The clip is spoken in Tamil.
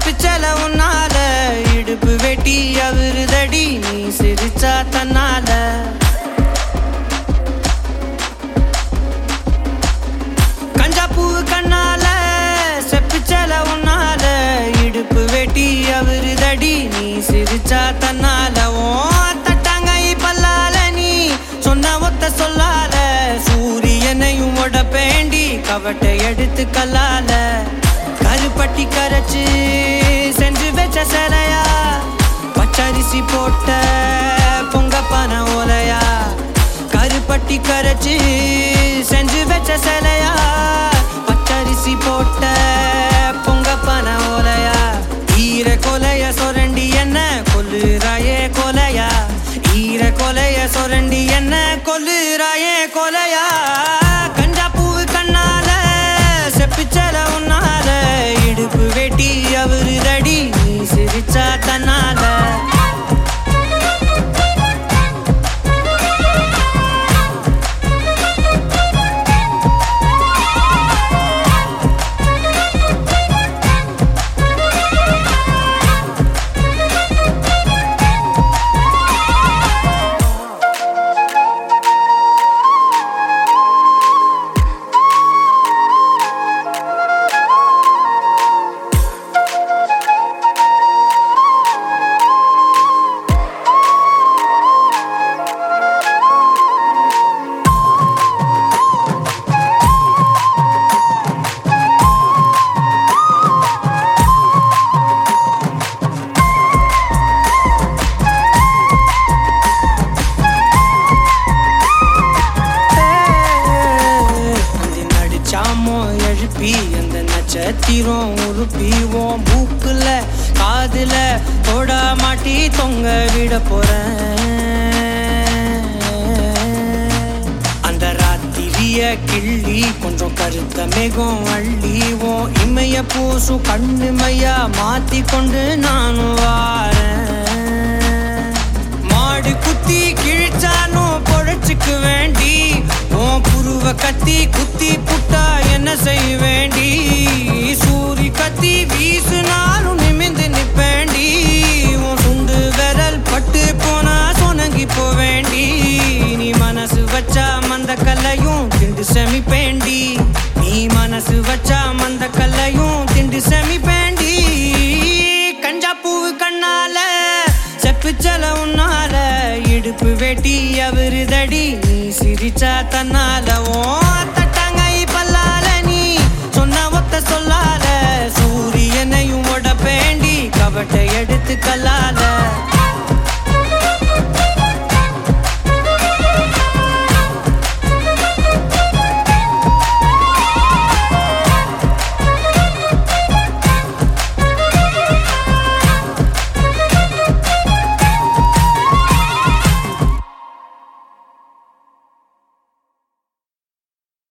செப்பிச்சல உன்னால இடுப்பு வெட்டி அவருதடி நீ சிரிச்சா தன்னால கஞ்சா பூ கண்ணால செப்பிச்சல உன்னால இடுப்பு வெட்டி அவருதடி நீ சிரிச்சா தன்னால ஓ தட்டாங்கை பல்லால நீ சொன்ன ஒத்த சொல்லால சூரியனையும் உடப்பேண்டி கவட்டை எடுத்து கல்லால கருப்பட்டி கரைச்சு செஞ்சு வச்ச சிலையா பச்சரிசி போட்ட பொங்க பன ஓலையா கருப்பட்டி கரைச்சு செஞ்சு வச்ச சிலையா பச்சரிசி போட்ட பொங்க பன ஓலையா ஈர கொலைய சொரண்டி என்ன கொல்லுறாயே கொலையா ஈர கொலைய சொரண்டி என்ன கொல்லுறாயே கொலையா கஞ்சா பூவு கண்ணால செப்பிச்சல உன்னால இடுப்பு வெட்டி அவருதடி நீ சிரிச்சா தன்னால அந்த நடிச்சாமோ எழுப்பி அந்த நட்சத்திரம் உருப்பிவோம் மூக்குல காதுல தொட மாட்டி தொங்க விட போறேன் அந்த ராத்திரிய கிள்ளி கொஞ்சம் கருத்த மேகம் அள்ளிவோம் இமைய பூசும் கண்ணு மையா மாத்தி கொண்டு நானும் வாரேன் மாடு குத்தி கிழிச்சாலும் பொழைச்சுக்கு வேண்டி உன் புருவ கத்தி குத்தி புட்டா என்ன செய்ய வேண்டி சூரி கத்தி வீசுனாலும் நிமிந்து நிப்பேண்டி உன் சுண்டு விரல் பட்டு போனா சொனங்கி போவேண்டி நீ மனசு வச்சா மந்த கல்லையும் திண்டு செமிப்பேண்டி நீ மனசு வச்சா மந்த கல்லையும் திண்டு செமிப்பேண்டி கஞ்சா பூவு கண்ணால செப்புச்சல உன்னால இடுப்பு வெட்டி அவருதடி நீ சிரிச்சா தன்னால ஓ